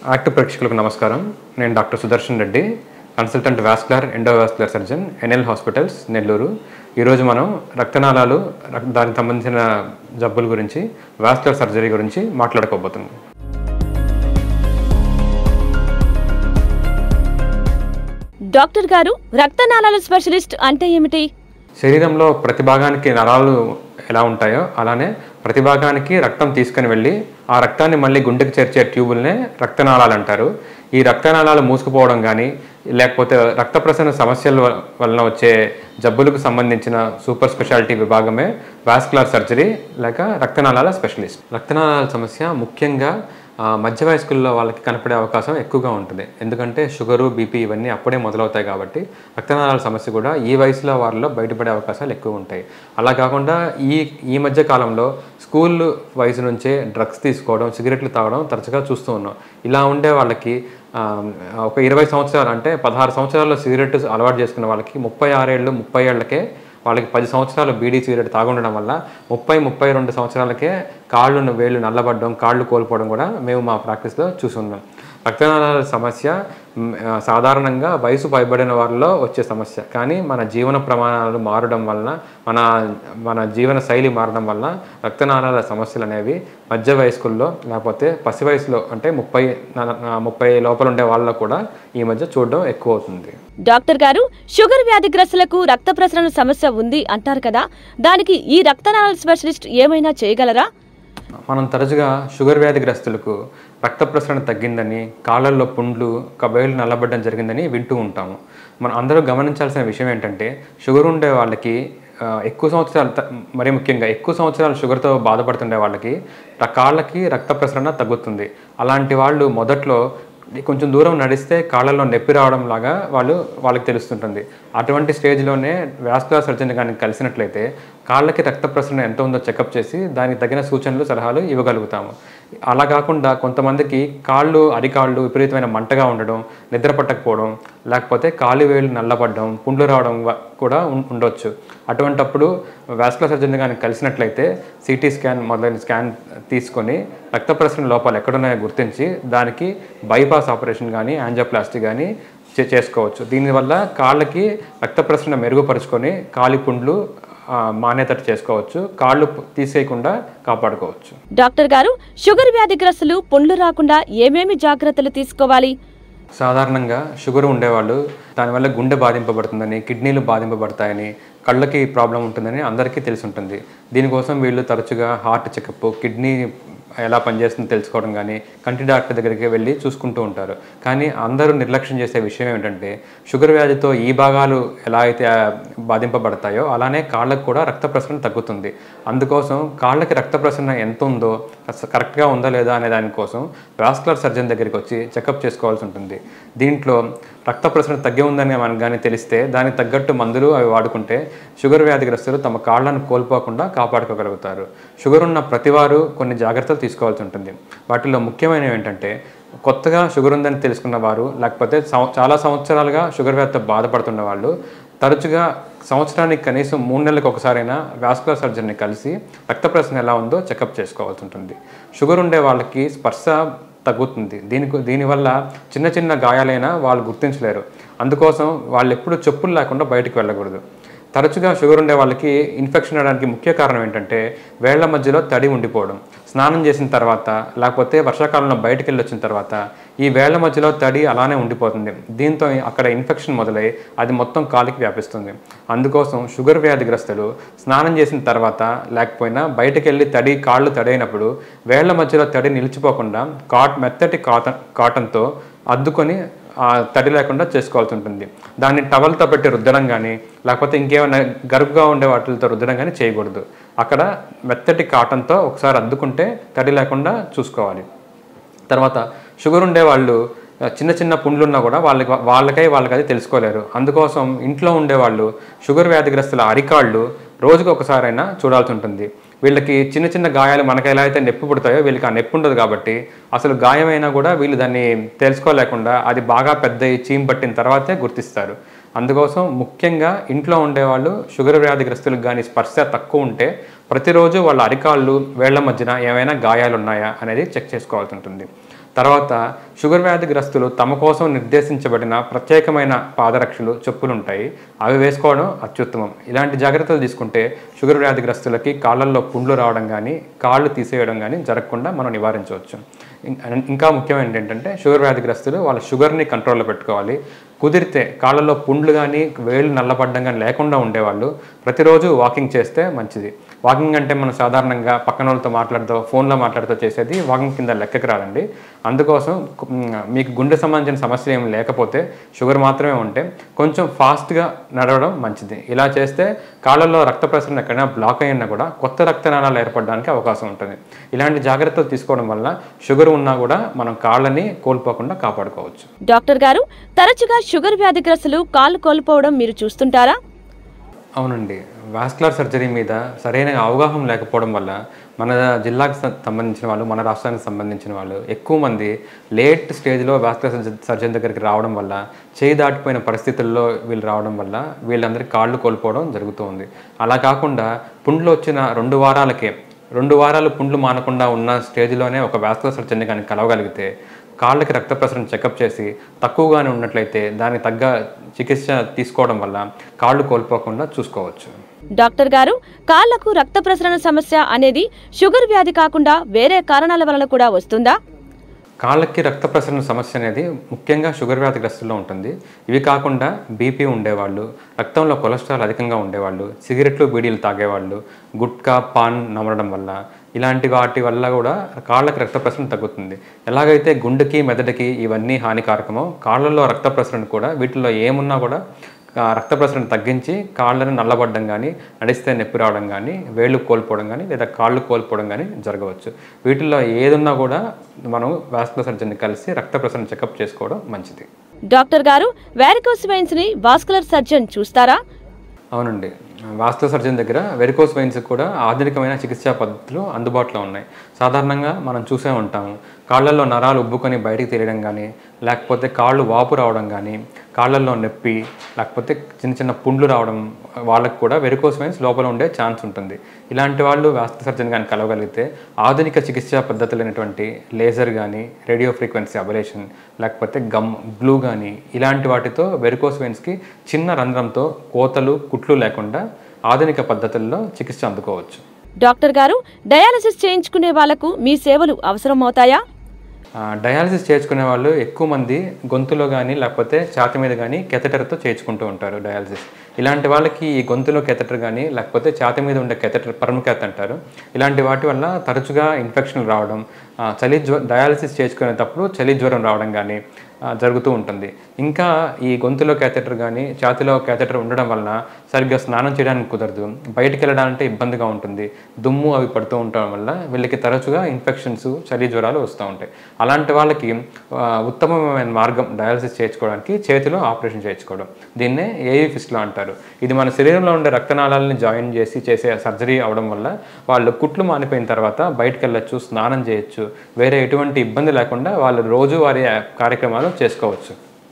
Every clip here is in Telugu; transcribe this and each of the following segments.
యాక్టివ్ ప్రేక్షకులకు నమస్కారం నేను doctor Sudarshan Reddy consultant vascular endovascular surgeon NL hospitals Nellore ఈరోజు మనం రక్తనాళాలు రక్- దానికి సంబంధించిన జబ్బుల గురించి వాస్కులర్ సర్జరీ గురించి మాట్లాడుకోబోతున్నాం డాక్టర్ గారు రక్తనాళాల స్పెషలిస్ట్ అంటే ఏమిటి శరీరంలో ప్రతి భాగానికి నరాలు ఎలా ఉంటాయో అలానే ప్రతి భాగానికి రక్తం తీసుకుని వెళ్ళి ఆ రక్తాన్ని మళ్ళీ గుండెకి చేర్చే ట్యూబుల్నే రక్తనాళాలు అంటారు ఈ రక్తనాళాలు మూసుకుపోవడం కానీ లేకపోతే రక్త ప్రసరణ సమస్యల వ- వలన వచ్చే జబ్బులకు సంబంధించిన సూపర్ స్పెషాలిటీ విభాగమే వాస్కులర్ సర్జరీ లేక రక్తనాళాల స్పెషలిస్ట్ రక్తనాళాల సమస్య ముఖ్యంగా ఆ, మధ్య వయస్కుల్లో వాళ్ళకి కనపడే అవకాశం ఎక్కువగా ఉంటుంది ఎందుకంటే షుగరు బీపీ ఇవన్నీ అప్పుడే మొదలవుతాయి కాబట్టి రక్తనాళాల సమస్య కూడా ఈ వయసులో వారిలో బయటపడే అవకాశాలు ఎక్కువ ఉంటాయి అలా కాకుండా ఈ ఈ మధ్య కాలంలో స్కూల్ వయసు నుంచే డ్రగ్స్ తీసుకోవడం సిగరెట్లు తాగడం తరచుగా చూస్తూ ఉన్నాం ఇలా ఉండే వాళ్ళకి ఆ, ఒక ఇరవై సంవత్సరాలు అంటే పదహారు సంవత్సరాల్లో సిగరెట్ అలవాటు చేసుకున్న వాళ్ళకి ముప్పై ఆరేళ్ళు ముప్పై ఏళ్ళకే వాళ్ళకి పది సంవత్సరాలు బీడీ సిగరెట్ తాగుండడం వల్ల ముప్పై ముప్పై రెండు సంవత్సరాలకే కాళ్ళు వేళ్ళు నల్లబడడం కాళ్ళు కోల్పోవడం కూడా మేము మా ప్రాక్టీస్లో చూసున్నాం రక్తనాళాల సమస్య మ్, ఆ, సాధారణంగా వయసు పైబడిన వారిలో వచ్చే సమస్య కానీ మన జీవన ప్రమాణాలు మారడం వలన మన మన జీవన శైలి మారడం వల్ల రక్తనాళాల సమస్యలు అనేవి మధ్య వయస్కుల్లో లేకపోతే పసి వయసులో అంటే ముప్పై నల- ఆ, ముప్పై లోపల ఉండే వాళ్ళలో కూడా ఈ మధ్య చూడడం ఎక్కువ అవుతుంది డాక్టర్ గారు షుగర్ వ్యాధిగ్రస్తులకు రక్త ప్రసరణ సమస్య ఉంది అంటారు కదా దానికి ఈ రక్తనాళాల స్పెషలిస్ట్ ఏమైనా చేయగలరా మనం తరచుగా షుగర్ వ్యాధిగ్రస్తులకు రక్త ప్రసరణ తగ్గిందని కాళ్ళల్లో పుండ్లు కబేళ్ళు నల్లబడడం జరిగిందని వింటూ ఉంటాము మనం అందరూ గమనించాల్సిన విషయం ఏంటంటే షుగర్ ఉండే వాళ్ళకి ఆ, ఎక్కువ సంవత్సరాలు త- మరీ ముఖ్యంగా ఎక్కువ సంవత్సరాలు షుగర్తో బాధపడుతుండే వాళ్ళకి ర- కాళ్ళకి రక్త ప్రసరణ తగ్గుతుంది అలాంటి వాళ్ళు మొదట్లో కొంచెం దూరం నడిస్తే కాళ్ళలో నొప్పి రావడం లాగా వాళ్ళు వాళ్ళకి తెలుస్తుంటుంది అటువంటి స్టేజ్లోనే వాస్కులర్ సర్జన్ కానీ కలిసినట్లయితే కాళ్ళకి రక్త ప్రసరణ ఎంత ఉందో చెకప్ చేసి దానికి తగిన సూచనలు సలహాలు ఇవ్వగలుగుతాము అలా కాకుండా కొంతమందికి కాళ్ళు అరికాళ్ళు విపరీతమైన మంటగా ఉండడం నిద్ర పట్టకపోవడం లేకపోతే కాలు వేలు నల్లబడడం పుండ్లు రావడం వ- కూడా ఉం- ఉండొచ్చు అటువంటప్పుడు వాస్కులర్ సర్జన్ కానీ కలిసినట్లయితే సిటీ స్కాన్ మొదలైన స్కాన్ తీసుకొని రక్త ప్రసరణ లోపాలు ఎక్కడున్నాయో గుర్తించి దానికి బైపాస్ ఆపరేషన్ కానీ యాంజియోప్లాస్టీ కానీ చే- చేసుకోవచ్చు దీనివల్ల కాళ్ళకి రక్త ప్రసరణ మెరుగుపరుచుకొని కాలి పుండ్లు ఆ, మానేతట్టు చేసుకోవచ్చు కాళ్ళు పు- తీసేయకుండా కాపాడుకోవచ్చు డాక్టర్ గారు షుగర్ వ్యాధిగ్రస్తులు పుండ్లు రాకుండా ఏమేమి జాగ్రత్తలు తీసుకోవాలి సాధారణంగా షుగర్ ఉండేవాళ్ళు దానివల్ల గుండె బాధింపబడుతుందని కిడ్నీలు బాధింపబడతాయని కళ్ళకి ప్రాబ్లం ఉంటుందని అందరికీ తెలిసి ఉంటుంది దీనికోసం వీళ్ళు తరచుగా హార్ట్ చెకప్ కిడ్నీ ఎలా పనిచేస్తుందో తెలుసుకోవడం కానీ కంటి డాక్టర్ దగ్గరికి వెళ్ళి చూసుకుంటూ ఉంటారు కానీ అందరూ నిర్లక్ష్యం చేసే విషయం ఏమిటంటే షుగర్ వ్యాధితో ఈ భాగాలు ఎలా అయితే ఆ, బాధింపబడతాయో అలానే కాళ్ళకు కూడా రక్త ప్రసరణ తగ్గుతుంది అందుకోసం కాళ్ళకి రక్త ప్రసరణ ఎంత ఉందో అస- కరెక్ట్గా ఉందా లేదా అనే దానికోసం వాస్కులర్ సర్జన్ దగ్గరికి వచ్చి చెకప్ చేసుకోవాల్సి ఉంటుంది దీంట్లో రక్త ప్రసరణ తగ్గి ఉందని మనకు కానీ తెలిస్తే దానికి తగ్గట్టు మందులు అవి వాడుకుంటే షుగర్ వ్యాధిగ్రస్తులు తమ కాళ్ళను కోల్పోకుండా కాపాడుకోగలుగుతారు షుగర్ ఉన్న ప్రతివారు కొన్ని జాగ్రత్తలు తీసుకోవాల్సి ఉంటుంది వాటిలో ముఖ్యమైనవి ఏంటంటే కొత్తగా షుగర్ ఉందని తెలుసుకున్న వారు లేకపోతే సంవ- చాలా సంవత్సరాలుగా షుగర్ వ్యాధితో బాధపడుతున్న వాళ్ళు తరచుగా సంవత్సరానికి కనీసం మూడు నెలలకు ఒకసారైనా వాస్కులర్ సర్జన్ని కలిసి రక్త ప్రసరణ ఎలా ఉందో చెకప్ చేసుకోవాల్సి ఉంటుంది షుగర్ ఉండే వాళ్ళకి స్పర్శ తగ్గుతుంది దీనికి దీనివల్ల చిన్న చిన్న గాయాలైనా వాళ్ళు గుర్తించలేరు అందుకోసం వాళ్ళు ఎప్పుడు చెప్పులు లేకుండా బయటికి వెళ్ళకూడదు తరచుగా షుగర్ ఉండే వాళ్ళకి ఇన్ఫెక్షన్ అవడానికి ముఖ్య కారణం ఏంటంటే వేళ్ల మధ్యలో తడి ఉండిపోవడం స్నానం చేసిన తర్వాత లేకపోతే వర్షాకాలంలో బయటికి వెళ్ళి వచ్చిన తర్వాత ఈ వేళ్ల మధ్యలో తడి అలానే ఉండిపోతుంది దీంతో అక్కడ ఇన్ఫెక్షన్ మొదలై అది మొత్తం కాలికి వ్యాపిస్తుంది అందుకోసం షుగర్ వ్యాధిగ్రస్తులు స్నానం చేసిన తర్వాత లేకపోయినా బయటికి వెళ్ళి తడి కాళ్ళు తడైనప్పుడు వేళ్ల మధ్యలో తడి నిలిచిపోకుండా కాట్ మెత్తటి కాటన్ కాటన్తో అద్దుకొని ఆ తడి లేకుండా చేసుకోవాల్సి ఉంటుంది దాన్ని టవల్తో పెట్టి రుద్దడం కానీ లేకపోతే ఇంకేమైనా గరుగ్గా ఉండే వాటితో రుద్దడం కానీ చేయకూడదు అక్కడ మెత్తటి కాటన్తో ఒకసారి అద్దుకుంటే తడి లేకుండా చూసుకోవాలి తర్వాత షుగర్ ఉండే వాళ్ళు ఆ, చిన్న చిన్న పుండ్లు ఉన్నా కూడా వాళ్ళకి వాళ్ళకై వాళ్ళకి అది తెలుసుకోలేరు అందుకోసం ఇంట్లో ఉండేవాళ్ళు షుగర్ వ్యాధిగ్రస్తుల అరికాళ్ళు రోజుకు ఒకసారైనా చూడాల్సి ఉంటుంది వీళ్ళకి చిన్న చిన్న గాయాలు మనకి ఎలా అయితే నొప్పి పుడతాయో వీళ్ళకి ఆ నొప్పి ఉండదు కాబట్టి అసలు గాయమైనా కూడా వీళ్ళు దాన్ని తెలుసుకోలేకుండా అది బాగా పెద్ద చీమ్ పట్టిన తర్వాతే గుర్తిస్తారు అందుకోసం ముఖ్యంగా ఇంట్లో ఉండేవాళ్ళు షుగర్ వ్యాధిగ్రస్తులకు కానీ స్పర్శ తక్కువ ఉంటే ప్రతిరోజు వాళ్ళ అరికాళ్ళు వేళ్ల మధ్యన ఏమైనా గాయాలు ఉన్నాయా అనేది చెక్ చేసుకోవాల్సి ఉంటుంది తర్వాత షుగర్ వ్యాధిగ్రస్తులు తమ కోసం నిర్దేశించబడిన ప్రత్యేకమైన పాదరక్షలు చెప్పులు ఉంటాయి అవి వేసుకోవడం అత్యుత్తమం ఇలాంటి జాగ్రత్తలు తీసుకుంటే షుగర్ వ్యాధిగ్రస్తులకి కాళ్ళల్లో పుండ్లు రావడం కానీ కాళ్ళు తీసేయడం కానీ జరగకుండా మనం నివారించవచ్చు ఇం- ఇంకా ముఖ్యమైనది ఏంటంటే షుగర్ వ్యాధిగ్రస్తులు వాళ్ళ షుగర్ని కంట్రోల్లో పెట్టుకోవాలి కుదిరితే కాళ్ళలో పుండ్లు కానీ వేళ్ళు నల్లబడ్డం కానీ లేకుండా ఉండేవాళ్ళు ప్రతిరోజు వాకింగ్ చేస్తే మంచిది వాకింగ్ అంటే మనం సాధారణంగా పక్కన వాళ్ళతో మాట్లాడుతూ ఫోన్లో మాట్లాడుతూ చేసేది వాకింగ్ కింద లెక్కకి రాదండి అందుకోసం మ్, మీకు గుండె సంబంధించిన సమస్యలు ఏమి లేకపోతే షుగర్ మాత్రమే ఉంటే కొంచెం ఫాస్ట్గా నడవడం మంచిది ఇలా చేస్తే కాళ్ళల్లో రక్త ప్రసరణ ఎక్కడైనా బ్లాక్ అయినా కూడా కొత్త రక్తనాళాలు ఏర్పడడానికి అవకాశం ఉంటుంది ఇలాంటి జాగ్రత్తలు తీసుకోవడం వల్ల షుగర్ ఉన్నా కూడా మనం కాళ్ళని కోల్పోకుండా కాపాడుకోవచ్చు డాక్టర్ గారు తరచుగా షుగర్ వ్యాధిగ్రస్తులు కాళ్ళు కోల్పోవడం మీరు చూస్తుంటారా అవునండి వాస్కులర్ సర్జరీ మీద సరైన అవగాహన లేకపోవడం వల్ల మన జిల్లాకు స- సంబంధించిన వాళ్ళు మన రాష్ట్రానికి సంబంధించిన వాళ్ళు ఎక్కువ మంది లేట్ స్టేజ్లో వాస్కులర్ సర్జ సర్జన్ దగ్గరికి రావడం వల్ల చేయి దాటిపోయిన పరిస్థితుల్లో వీళ్ళు రావడం వల్ల వీళ్ళందరికీ కాళ్ళు కోల్పోవడం జరుగుతూ ఉంది అలా కాకుండా పుండ్లు వచ్చిన రెండు వారాలకే రెండు వారాలు పుండ్లు మానకుండా ఉన్న స్టేజ్లోనే ఒక వాస్కులర్ సర్జన్ని కానీ కలవగలిగితే కాళ్ళకి రక్త ప్రసరణ చెకప్ చేసి తక్కువగానే ఉన్నట్లయితే దానికి తగ్గ చికిత్స తీసుకోవడం వల్ల కాళ్ళు కోల్పోకుండా చూసుకోవచ్చు డాక్టర్ గారు కాళ్లకు రక్త ప్రసరణ సమస్య అనేది షుగర్ వ్యాధి కాకుండా వేరే కారణాల వలన కూడా వస్తుందా కాళ్ళకి రక్త ప్రసరణ సమస్య అనేది ముఖ్యంగా షుగర్ వ్యాధిగ్రస్తుల్లో ఉంటుంది ఇవి కాకుండా బీపీ ఉండేవాళ్ళు రక్తంలో కొలెస్ట్రాల్ అధికంగా ఉండేవాళ్ళు సిగరెట్లు బీడీలు తాగేవాళ్ళు గుట్కా పాన్ నమలడం వల్ల ఇలాంటి వాటి వల్ల కూడా కాళ్ళకి రక్త ప్రసరణ తగ్గుతుంది ఎలాగైతే గుండెకి మెదడుకి ఇవన్నీ హానికారకమో కాళ్ళల్లో రక్త ప్రసరణ కూడా వీటిలో ఏమున్నా కూడా ఆ రక్త ప్రసరణ తగ్గించి కాళ్ళను నల్లబడడం కానీ నడిస్తే నొప్పి రావడం కానీ వేళ్ళు కోల్పోవడం కానీ లేదా కాళ్ళు కోల్పోవడం కానీ జరగవచ్చు వీటిల్లో ఏదున్నా కూడా మనం వాస్కులర్ సర్జన్ని కలిసి రక్త ప్రసరణ చెకప్ చేసుకోవడం మంచిది డాక్టర్ గారు వ్యారికోస్ వెయిన్స్ ని వాస్కులర్ సర్జన్ చూస్తారా అవునండి వాస్తవ సర్జన్ దగ్గర వెరికోస్ వెయిన్స్ కూడా ఆధునికమైన చికిత్సా పద్ధతులు అందుబాటులో ఉన్నాయి సాధారణంగా మనం చూసే ఉంటాము కాళ్ళల్లో నరాలు ఉబ్బుకొని బయటికి తెలియడం కానీ లేకపోతే కాళ్ళు వాపు రావడం కానీ కాళ్ళల్లో నొప్పి లేకపోతే చిన్న చిన్న పుండ్లు రావడం వాళ్ళకు కూడా వెరికోస్ వెయిన్స్ లోపల ఉండే ఛాన్స్ ఉంటుంది ఇలాంటి వాళ్ళు వాస్తవ సర్జన్ కానీ కలవగలిగితే ఆధునిక చికిత్సా పద్ధతులైనటువంటి లేజర్ కానీ రేడియో ఫ్రీక్వెన్సీ అబలేషన్ లేకపోతే గమ్ గ్లూ కానీ ఇలాంటి వాటితో వెరికోస్ వెయిన్స్కి చిన్న రంధ్రంతో కోతలు కుట్లు లేకుండా ఆధునిక పద్ధతుల్లో చికిత్స అందుకోవచ్చు డాక్టర్ గారు డయాలసిస్ చేయించుకునే వాళ్లకు మీ సేవలు అవసరమవుతాయా ఆ, డయాలసిస్ చేయించుకునే వాళ్ళు ఎక్కువ మంది గొంతులో కానీ లేకపోతే ఛాతి మీద కానీ కెథెటర్తో చేయించుకుంటూ ఉంటారు డయాలసిస్ ఇలాంటి వాళ్ళకి ఈ గొంతులో కెథెటర్ కానీ లేకపోతే ఛాతి మీద ఉండే కెథెటర్ పర్మకెత్ అంటారు ఇలాంటి వాటి వల్ల తరచుగా ఇన్ఫెక్షన్లు రావడం ఆ, చలి జ్వ డయాలసిస్ చేయించుకునేటప్పుడు చలి జ్వరం రావడం కానీ ఆ, జరుగుతూ ఉంటుంది ఇంకా ఈ గొంతులో క్యాథెటర్ కానీ ఛాతిలో క్యాథెటర్ ఉండడం వలన సరిగ్గా స్నానం చేయడానికి కుదరదు బయటికి వెళ్ళడానికి ఇబ్బందిగా ఉంటుంది దుమ్ము అవి పడుతూ ఉండడం వల్ల వీళ్ళకి తరచుగా ఇన్ఫెక్షన్స్ చలి జ్వరాలు వస్తూ ఉంటాయి అలాంటి వాళ్ళకి ఆ, ఉత్తమమైన మార్గం డయాలసిస్ చేయించుకోవడానికి చేతిలో ఆపరేషన్ చేయించుకోవడం దీన్నే ఏవి ఫిస్ట్లో అంటారు ఇది మన శరీరంలో ఉండే రక్తనాళాలని జాయిన్ చేసి చేసే సర్జరీ అవడం వల్ల వాళ్ళు కుట్లు మానిపోయిన తర్వాత బయటకు వెళ్ళొచ్చు స్నానం చేయొచ్చు వేరే ఎటువంటి ఇబ్బంది లేకుండా వాళ్ళు రోజువారీ కార్యక్రమాలు చేసుకోవచ్చు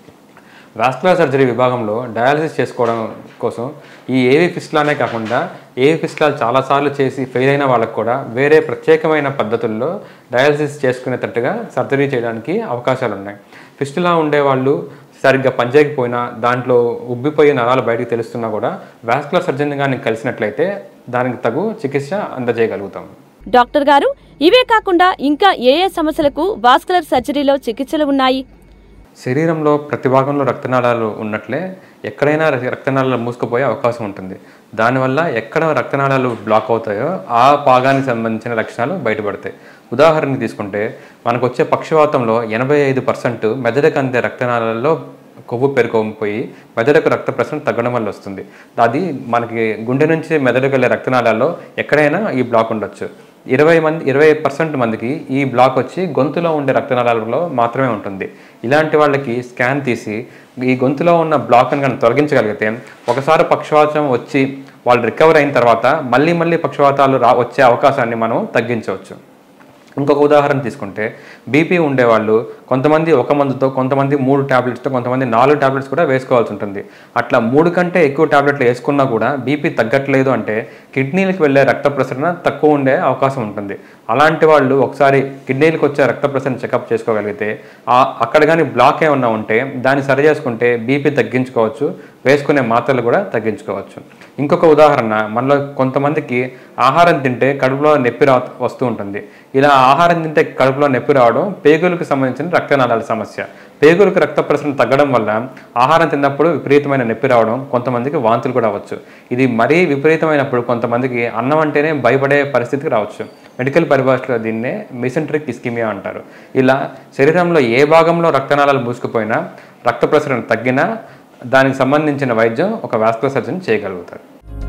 వాస్కులర్ సర్జరీ విభాగంలో డయాలసిస్ చేసుకోవడం కోసం ఈ ఏవి ఫిస్లానే కాకుండా ఏవి ఫిస్లాలు చాలాసార్లు చేసి ఫెయిల్ అయిన వాళ్ళకు కూడా వేరే ప్రత్యేకమైన పద్ధతుల్లో డయాలసిస్ చేసుకునేటట్టుగా సర్జరీ చేయడానికి అవకాశాలు ఉన్నాయి ఫిస్టులా ఉండేవాళ్ళు సరిగ్గా పనిచేయకపోయినా దాంట్లో ఉబ్బిపోయే నరాలు బయటకు తెలుస్తున్నా కూడా వాస్కులర్ సర్జన్ కానీ కలిసినట్లయితే దానికి తగు చికిత్స అందజేయగలుగుతాం డాక్టర్ గారు ఇవే కాకుండా ఇంకా ఏ ఏ సమస్యలకు వాస్కులర్ సర్జరీలో చికిత్సలు ఉన్నాయి శరీరంలో ప్రతి భాగంలో రక్తనాళాలు ఉన్నట్లే ఎక్కడైనా ర- రక్తనాళాలు మూసుకుపోయే అవకాశం ఉంటుంది దానివల్ల ఎక్కడ రక్తనాళాలు బ్లాక్ అవుతాయో ఆ భాగానికి సంబంధించిన లక్షణాలు బయటపడతాయి ఉదాహరణకి తీసుకుంటే మనకు వచ్చే పక్షవాతంలో ఎనభై ఐదు పర్సెంట్ మెదడుకు అందే రక్తనాళాలలో కొవ్వు పెరుకోపోయి మెదడుకు రక్త ప్రసరణ తగ్గడం వల్ల వస్తుంది అది మనకి గుండె నుంచి మెదడుకు వెళ్ళే రక్తనాళాల్లో ఎక్కడైనా ఈ బ్లాక్ ఉండొచ్చు ఇరవై మంది ఇరవై పర్సెంట్ మందికి ఈ బ్లాక్ వచ్చి గొంతులో ఉండే రక్తనాళాలలో మాత్రమే ఉంటుంది ఇలాంటి వాళ్ళకి స్కాన్ తీసి ఈ గొంతులో ఉన్న బ్లాక్ని కనుక తొలగించగలిగితే ఒకసారి పక్షవాతం వచ్చి వాళ్ళు రికవర్ అయిన తర్వాత మళ్ళీ మళ్ళీ పక్షవాతాలు రా వచ్చే అవకాశాన్ని మనం తగ్గించవచ్చు ఇంకొక ఉదాహరణ తీసుకుంటే బీపీ ఉండేవాళ్ళు కొంతమంది ఒక మందుతో కొంతమంది మూడు ట్యాబ్లెట్స్తో కొంతమంది నాలుగు ట్యాబ్లెట్స్ కూడా వేసుకోవాల్సి ఉంటుంది అట్లా మూడు కంటే ఎక్కువ ట్యాబ్లెట్లు వేసుకున్నా కూడా బీపీ తగ్గట్లేదు అంటే కిడ్నీలకు వెళ్ళే రక్త ప్రసరణ తక్కువ ఉండే అవకాశం ఉంటుంది అలాంటి వాళ్ళు ఒకసారి కిడ్నీలకు వచ్చే రక్త ప్రసరణ చెకప్ చేసుకోగలిగితే ఆ- అక్కడ కానీ బ్లాక్ ఏమన్నా ఉంటే దాన్ని సరి చేసుకుంటే బీపీ తగ్గించుకోవచ్చు వేసుకునే మాత్రలు కూడా తగ్గించుకోవచ్చు ఇంకొక ఉదాహరణ మనలో కొంతమందికి ఆహారం తింటే కడుపులో నొప్పి రా వస్తూ ఉంటుంది ఇలా ఆహారం తింటే కడుపులో నొప్పి రావడం పేగులకు సంబంధించిన రక్తనాళాల సమస్య పేగులకు రక్త ప్రసరణ తగ్గడం వల్ల ఆహారం తిన్నప్పుడు విపరీతమైన నొప్పి రావడం కొంతమందికి వాంతులు కూడా అవ్వచ్చు ఇది మరీ విపరీతమైనప్పుడు కొంతమందికి అన్నం అంటేనే భయపడే పరిస్థితికి రావచ్చు మెడికల్ పరిభాషలో దీన్నే మిసెంట్రిక్ ఇస్కిమియా అంటారు ఇలా శరీరంలో ఏ భాగంలో రక్తనాళాలు మూసుకుపోయినా రక్త ప్రసరణ తగ్గినా దానికి సంబంధించిన వైద్యం ఒక వాస్కులర్ సర్జన్ చేయగలుగుతారు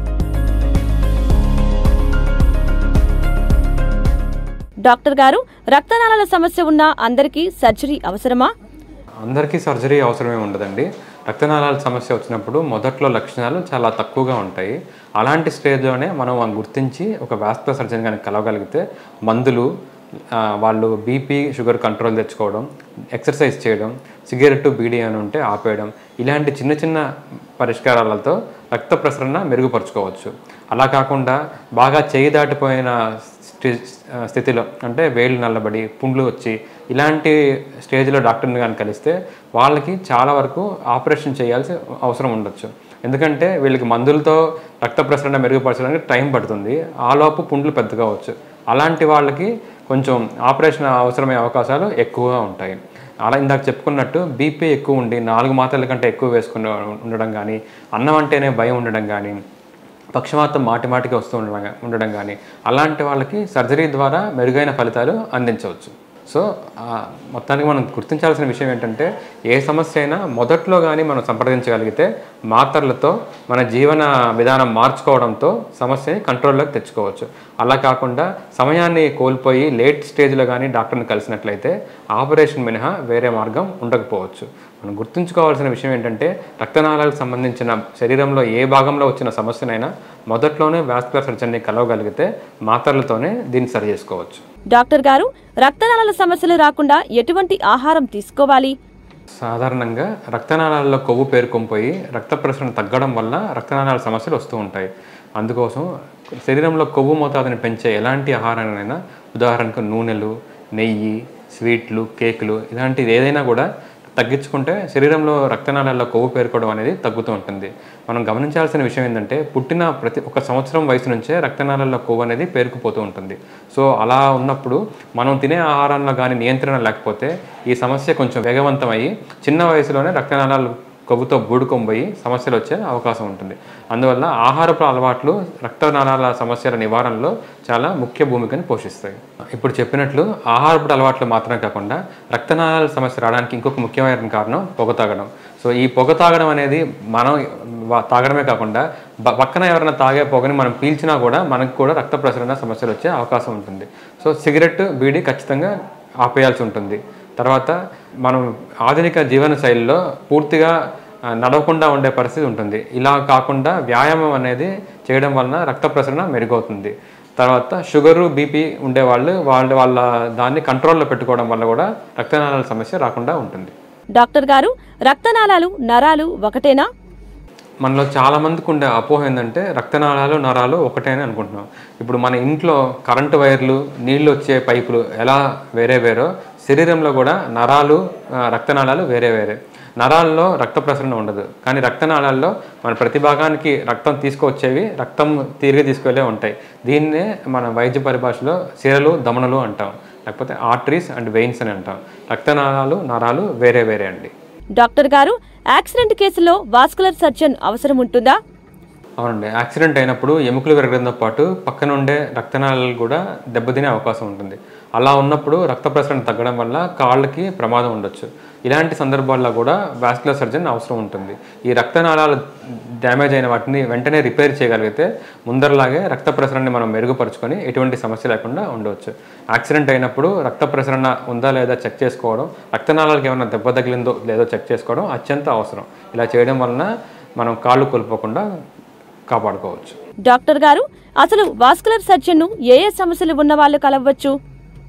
డాక్టర్ గారు రక్తనాళాల సమస్య ఉన్న అందరికీ సర్జరీ అవసరమా అందరికీ సర్జరీ అవసరమే ఉండదండి రక్తనాళాల సమస్య వచ్చినప్పుడు మొదట్లో లక్షణాలు చాలా తక్కువగా ఉంటాయి అలాంటి స్టేజ్లోనే మనం వాళ్ళని గుర్తించి ఒక వాస్కులర్ సర్జన్ కానీ కలవగలిగితే మందులు ఆ, వాళ్ళు బీపీ షుగర్ కంట్రోల్ తెచ్చుకోవడం ఎక్సర్సైజ్ చేయడం సిగరెట్ బీడీ అని ఉంటే ఆపేయడం ఇలాంటి చిన్న చిన్న పరిష్కారాలతో రక్త ప్రసరణ మెరుగుపరుచుకోవచ్చు అలా కాకుండా బాగా చేయి దాటిపోయిన స్టి- ఆ, స్థితిలో అంటే వేళ్ళు నల్లబడి పుండ్లు వచ్చి ఇలాంటి స్టేజ్లో డాక్టర్ని కానీ కలిస్తే వాళ్ళకి చాలా వరకు ఆపరేషన్ చేయాల్సి అవసరం ఉండొచ్చు ఎందుకంటే వీళ్ళకి మందులతో రక్త ప్రసరణ మెరుగుపరచడానికి టైం పడుతుంది ఆలోపు పుండ్లు పెద్దగా అవచ్చు అలాంటి వాళ్ళకి కొంచెం ఆపరేషన్ అవసరమయ్యే అవకాశాలు ఎక్కువగా ఉంటాయి అలా ఇందాక చెప్పుకున్నట్టు బీపీ ఎక్కువ ఉండి నాలుగు మాత్రల కంటే ఎక్కువ వేసుకుని ఉండడం కానీ అన్నం అంటేనే భయం ఉండడం కానీ పక్షవాతం మాటి మాటికి వస్తూ ఉండడం ఉండడం కానీ అలాంటి వాళ్ళకి సర్జరీ ద్వారా మెరుగైన ఫలితాలు అందించవచ్చు సో ఆ, మొత్తానికి మనం గుర్తించాల్సిన విషయం ఏంటంటే ఏ సమస్య అయినా మొదట్లో కానీ మనం సంప్రదించగలిగితే మాత్రలతో మన జీవన విధానం మార్చుకోవడంతో సమస్యని కంట్రోల్లోకి తెచ్చుకోవచ్చు అలా కాకుండా సమయాన్ని కోల్పోయి లేట్ స్టేజ్లో కానీ డాక్టర్ని కలిసినట్లయితే ఆపరేషన్ మినహా వేరే మార్గం ఉండకపోవచ్చు మనం గుర్తుంచుకోవాల్సిన విషయం ఏంటంటే రక్తనాళాలకు సంబంధించిన శరీరంలో ఏ భాగంలో వచ్చిన సమస్యనైనా మొదట్లోనే వాస్కులర్ సర్జన్ని కలవగలిగితే మాత్రలతోనే దీన్ని సరి చేసుకోవచ్చు డాక్టర్ గారు రక్తనాళాల సమస్యలు రాకుండా ఎటువంటి ఆహారం తీసుకోవాలి సాధారణంగా రక్తనాళాల్లో కొవ్వు పేరుకొనిపోయి రక్త ప్రసరణ తగ్గడం వల్ల రక్తనాళాల సమస్యలు వస్తూ ఉంటాయి అందుకోసం శరీరంలో కొవ్వు మోతాదుని పెంచే ఎలాంటి ఆహారాన్నైనా ఉదాహరణకు నూనెలు నెయ్యి స్వీట్లు కేకులు ఇలాంటిది ఏదైనా కూడా తగ్గించుకుంటే శరీరంలో రక్తనాళాల్లో కొవ్వు పేరుకోవడం అనేది తగ్గుతూ ఉంటుంది మనం గమనించాల్సిన విషయం ఏంటంటే పుట్టిన ప్రతి ఒక సంవత్సరం వయసు నుంచే రక్తనాళాల్లో కొవ్వు అనేది పేరుకుపోతూ ఉంటుంది సో అలా ఉన్నప్పుడు మనం తినే ఆహారంలో కానీ నియంత్రణ లేకపోతే ఈ సమస్య కొంచెం వేగవంతమయ్యి చిన్న వయసులోనే రక్తనాళాలు కొవ్వుతో బూడుకొంపోయి సమస్యలు వచ్చే అవకాశం ఉంటుంది అందువల్ల ఆహారపు అలవాట్లు రక్తనాళాల సమస్యల నివారణలో చాలా ముఖ్య భూమికని పోషిస్తాయి ఇప్పుడు చెప్పినట్లు ఆహారపు అలవాట్లు మాత్రమే కాకుండా రక్తనాళాల సమస్య రావడానికి ఇంకొక ముఖ్యమైన కారణం పొగ తాగడం సో ఈ పొగ తాగడం అనేది మనం వా- తాగడమే కాకుండా బ- పక్కన ఎవరైనా తాగే పొగని మనం పీల్చినా కూడా మనకు కూడా రక్త ప్రసరణ సమస్యలు వచ్చే అవకాశం ఉంటుంది సో సిగరెట్ బీడీ ఖచ్చితంగా ఆపేయాల్సి ఉంటుంది తర్వాత మనం ఆధునిక జీవన శైలిలో పూర్తిగా ఆ, నడవకుండా ఉండే పరిస్థితి ఉంటుంది ఇలా కాకుండా వ్యాయామం అనేది చేయడం వలన రక్త ప్రసరణ మెరుగవుతుంది తర్వాత షుగరు బీపీ ఉండేవాళ్ళు వాళ్ళ వాళ్ళ దాన్ని కంట్రోల్లో పెట్టుకోవడం వల్ల కూడా రక్తనాళాల సమస్య రాకుండా ఉంటుంది డాక్టర్ గారు రక్తనాళాలు నరాలు ఒకటేనా మనలో చాలా మందికి ఉండే అపోహ ఏంటంటే రక్తనాళాలు నరాలు ఒకటే అని అనుకుంటున్నాం ఇప్పుడు మన ఇంట్లో కరెంటు వైర్లు నీళ్ళు వచ్చే పైపులు ఎలా వేరే వేరో శరీరంలో కూడా నరాలు ఆ, రక్తనాళాలు వేరే వేరే నరాల్లో రక్త ప్రసరణ ఉండదు కానీ రక్తనాళాల్లో మన ప్రతి భాగానికి రక్తం తీసుకువచ్చేవి రక్తం తిరిగి తీసుకెళ్ళే ఉంటాయి దీన్నే మన వైద్య పరిభాషలో సిరలు దమనలు అంటాం లేకపోతే ఆర్టరీస్ అండ్ వెయిన్స్ అని అంటాం రక్తనాళాలు నరాలు వేరే వేరే అండి డాక్టర్ గారు యాక్సిడెంట్ కేసులో వాస్కులర్ సర్జన్ అవసరం ఉంటుందా అవునండి యాక్సిడెంట్ అయినప్పుడు ఎముకలు విరగడంతో పాటు పక్కన ఉండే రక్తనాళాలు కూడా దెబ్బతినే అవకాశం ఉంటుంది అలా ఉన్నప్పుడు రక్త ప్రసరణ తగ్గడం వల్ల కాళ్ళకి ప్రమాదం ఉండొచ్చు ఇలాంటి సందర్భాల్లో కూడా వాస్కులర్ సర్జన్ అవసరం ఉంటుంది ఈ రక్తనాళాలు డ్యామేజ్ అయిన వాటిని వెంటనే రిపేర్ చేయగలిగితే ముందరలాగే రక్త ప్రసరణని మనం మెరుగుపరుచుకొని ఎటువంటి సమస్య లేకుండా ఉండవచ్చు యాక్సిడెంట్ అయినప్పుడు రక్త ప్రసరణ ఉందా లేదా చెక్ చేసుకోవడం రక్తనాళాలకు ఏమైనా దెబ్బ తగిలిందో లేదో చెక్ చేసుకోవడం అత్యంత అవసరం ఇలా చేయడం వలన మనం కాళ్ళు కోల్పోకుండా కాపాడుకోవచ్చు డాక్టర్ గారు అసలు వాస్కులర్ సర్జన్ను ఏ ఏ సమస్యలు ఉన్న వాళ్ళు కలవచ్చు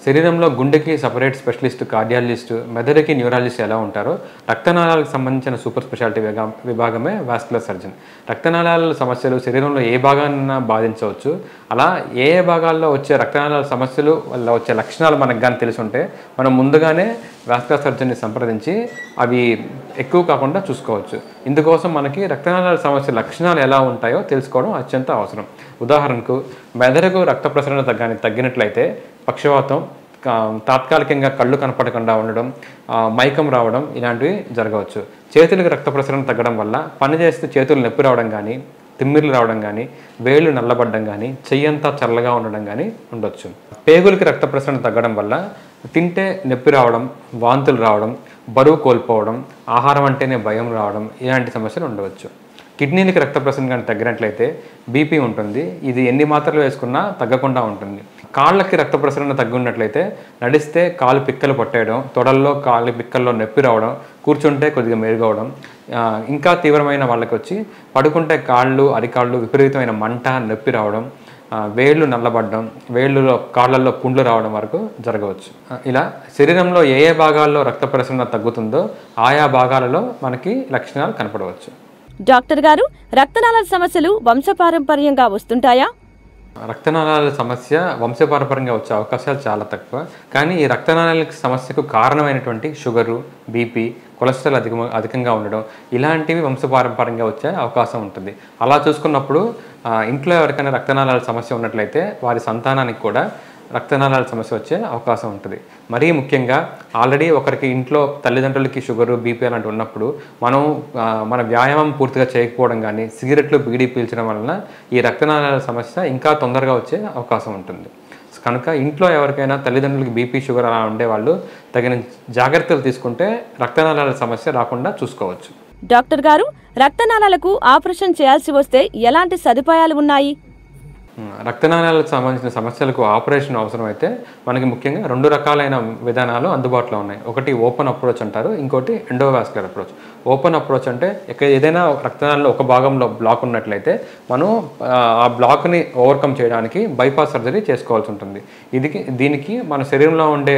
శరీరంలో గుండెకి సపరేట్ స్పెషలిస్ట్ కార్డియాలజిస్ట్ మెదడుకి న్యూరాలజిస్ట్ ఎలా ఉంటారో రక్తనాళాలకు సంబంధించిన సూపర్ స్పెషాలిటీ విభా విభాగమే వాస్కులర్ సర్జన్ రక్తనాళాల సమస్యలు శరీరంలో ఏ భాగాన్న బాధించవచ్చు అలా ఏ ఏ భాగాల్లో వచ్చే రక్తనాళాల సమస్యలు వల్ల వచ్చే లక్షణాలు మనకు కానీ తెలిసి ఉంటే మనం ముందుగానే వాస్కులర్ సర్జన్ని సంప్రదించి అవి ఎక్కువ కాకుండా చూసుకోవచ్చు ఇందుకోసం మనకి రక్తనాళాల సమస్య లక్షణాలు ఎలా ఉంటాయో తెలుసుకోవడం అత్యంత అవసరం ఉదాహరణకు మెదడుకు రక్త ప్రసరణ తగ్గాని తగ్గినట్లయితే పక్షవాతం కా- తాత్కాలికంగా కళ్ళు కనపడకుండా ఉండడం ఆ, మైకం రావడం ఇలాంటివి జరగవచ్చు చేతులకు రక్త ప్రసరణ తగ్గడం వల్ల పని చేస్తే చేతులు నొప్పి రావడం కానీ తిమ్మిర్లు రావడం కానీ వేళ్ళు నల్లబడడం కానీ చెయ్యంతా చల్లగా ఉండడం కానీ ఉండొచ్చు పేగులకి రక్త ప్రసరణ తగ్గడం వల్ల తింటే నొప్పి రావడం వాంతులు రావడం బరువు కోల్పోవడం ఆహారం అంటేనే భయం రావడం ఇలాంటి సమస్యలు ఉండవచ్చు కిడ్నీలకి రక్త ప్రసరణ కానీ తగ్గినట్లయితే బీపీ ఉంటుంది ఇది ఎన్ని మాత్రలు వేసుకున్నా తగ్గకుండా ఉంటుంది కాళ్ళకి రక్త ప్రసరణ తగ్గి ఉన్నట్లయితే నడిస్తే కాలు పిక్కలు పట్టేయడం తొడల్లో కాలు పిక్కల్లో నొప్పి రావడం కూర్చుంటే కొద్దిగా మెరుగవడం ఆ, ఇంకా తీవ్రమైన వాళ్ళకి వచ్చి పడుకుంటే కాళ్ళు అరికాళ్ళు విపరీతమైన మంట నొప్పి రావడం ఆ, వేళ్ళు నల్లబడడం వేళ్ళలో కాళ్ళల్లో పుండ్లు రావడం వరకు జరగవచ్చు ఆ, ఇలా శరీరంలో ఏ ఏ భాగాల్లో రక్త ప్రసరణ తగ్గుతుందో ఆయా భాగాలలో మనకి లక్షణాలు కనపడవచ్చు డాక్టర్ గారు రక్తనాళాల సమస్యలు వంశపారంపర్యంగా వస్తుంటాయా రక్తనాళాల సమస్య వంశపారపరంగా వచ్చే అవకాశాలు చాలా తక్కువ కానీ ఈ రక్తనాళాల సమస్యకు కారణమైనటువంటి షుగరు బీపీ కొలెస్ట్రాల్ అధిక అధికంగా ఉండడం ఇలాంటివి వంశపారంపర్యంగా వచ్చే అవకాశం ఉంటుంది అలా చూసుకున్నప్పుడు ఆ, ఇంట్లో ఎవరికైనా రక్తనాళాల సమస్య ఉన్నట్లయితే వారి సంతానానికి కూడా రక్తనాళాల సమస్య వచ్చే అవకాశం ఉంటుంది మరీ ముఖ్యంగా ఆల్రెడీ ఒకరికి ఇంట్లో తల్లిదండ్రులకి షుగరు బీపీ అలాంటి ఉన్నప్పుడు మనం ఆ, మన వ్యాయామం పూర్తిగా చేయకపోవడం కానీ సిగరెట్లు బీడీ పీల్చడం వలన ఈ రక్తనాళాల సమస్య ఇంకా తొందరగా వచ్చే అవకాశం ఉంటుంది కనుక ఇంట్లో ఎవరికైనా తల్లిదండ్రులకి బీపీ షుగర్ అలా ఉండేవాళ్ళు తగిన జాగ్రత్తలు తీసుకుంటే రక్తనాళాల సమస్య రాకుండా చూసుకోవచ్చు డాక్టర్ గారు రక్తనాళాలకు ఆపరేషన్ చేయాల్సి వస్తే ఎలాంటి సదుపాయాలు ఉన్నాయి ఉమ్, రక్తనాళాలకు సంబంధించిన సమస్యలకు ఆపరేషన్ అవసరమైతే మనకి ముఖ్యంగా రెండు రకాలైన విధానాలు అందుబాటులో ఉన్నాయి ఒకటి ఓపెన్ అప్రోచ్ అంటారు ఇంకోటి ఎండోవాస్కులర్ అప్రోచ్ ఓపెన్ అప్రోచ్ అంటే ఎక్కడ ఏదైనా రక్తనాళాల్లో ఒక భాగంలో బ్లాక్ ఉన్నట్లయితే మనం ఆ, ఆ బ్లాక్ని ఓవర్కమ్ చేయడానికి బైపాస్ సర్జరీ చేసుకోవాల్సి ఉంటుంది ఇది దీనికి మన శరీరంలో ఉండే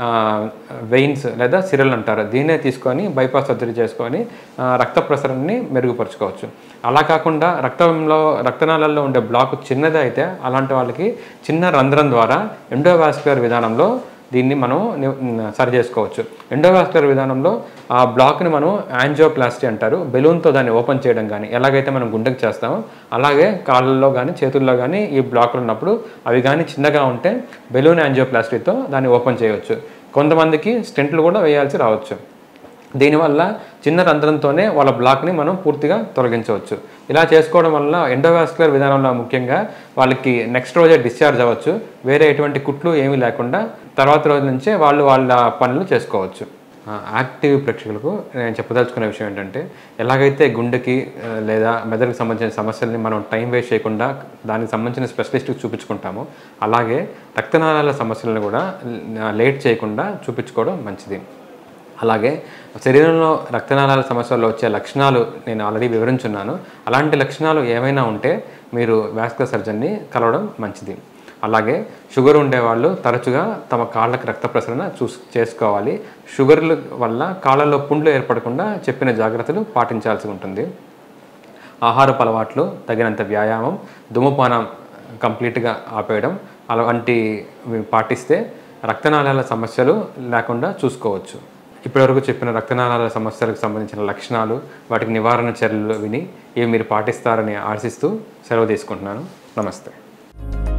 వెయిన్స్ లేదా సిరల్ అంటారు దీన్నే తీసుకొని బైపాస్ సర్జరీ చేసుకొని ఆ, రక్త ప్రసరణని మెరుగుపరచుకోవచ్చు అలా కాకుండా రక్తంలో రక్తనాళాల్లో ఉండే బ్లాక్ చిన్నది అయితే అలాంటి వాళ్ళకి చిన్న రంధ్రం ద్వారా ఎండోవాస్కులర్ విధానంలో దీన్ని మనం ని- సరి చేసుకోవచ్చు ఎండోవాస్కులర్ విధానంలో ఆ బ్లాక్ని మనం యాంజియోప్లాస్టీ అంటారు బెలూన్తో దాన్ని ఓపెన్ చేయడం కానీ ఎలాగైతే మనం గుండెకి చేస్తామో అలాగే కాళ్ళల్లో కానీ చేతుల్లో కానీ ఈ బ్లాక్లు ఉన్నప్పుడు అవి కానీ చిన్నగా ఉంటే బెలూన్ యాంజియోప్లాస్టీతో దాన్ని ఓపెన్ చేయవచ్చు కొంతమందికి స్టెంట్లు కూడా వేయాల్సి రావచ్చు దీనివల్ల చిన్న రంధ్రంతోనే వాళ్ళ బ్లాక్ని మనం పూర్తిగా తొలగించవచ్చు ఇలా చేసుకోవడం వల్ల ఎండోవాస్కులర్ విధానంలో ముఖ్యంగా వాళ్ళకి నెక్స్ట్ రోజే డిశ్చార్జ్ అవ్వచ్చు వేరే ఎటువంటి కుట్లు ఏమీ లేకుండా తర్వాత రోజు నుంచే వాళ్ళు వాళ్ళ పనులు చేసుకోవచ్చు ఆ, యాక్టివ్ ప్రేక్షకులకు నేను చెప్పదలుచుకునే విషయం ఏంటంటే ఎలాగైతే గుండెకి ఆ, లేదా మెదడుకి సంబంధించిన సమస్యల్ని మనం టైం వేస్ట్ చేయకుండా దానికి సంబంధించిన స్పెషలిస్ట్కి చూపించుకుంటామో అలాగే రక్తనాళాల సమస్యలను కూడా ఆ, లేట్ చేయకుండా చూపించుకోవడం మంచిది అలాగే శరీరంలో రక్తనాళాల సమస్యల్లో వచ్చే లక్షణాలు నేను ఆల్రెడీ వివరించున్నాను అలాంటి లక్షణాలు ఏమైనా ఉంటే మీరు వాస్కులర్ సర్జన్ని కలవడం మంచిది అలాగే షుగర్ ఉండేవాళ్ళు తరచుగా తమ కాళ్ళకి రక్త ప్రసరణ చూస్ చేసుకోవాలి షుగర్ల వల్ల కాళ్ళలో పుండ్లు ఏర్పడకుండా చెప్పిన జాగ్రత్తలు పాటించాల్సి ఉంటుంది ఆహారపు అలవాట్లు తగినంత వ్యాయామం ధూమపానం కంప్లీట్గా ఆపేయడం అలాంటివి పాటిస్తే రక్తనాళాల సమస్యలు లేకుండా చూసుకోవచ్చు ఇప్పటివరకు చెప్పిన రక్తనాళాల సమస్యలకు సంబంధించిన లక్షణాలు వాటికి నివారణ చర్యలు విని ఇవి మీరు పాటిస్తారని ఆశిస్తూ సెలవు తీసుకుంటున్నాను నమస్తే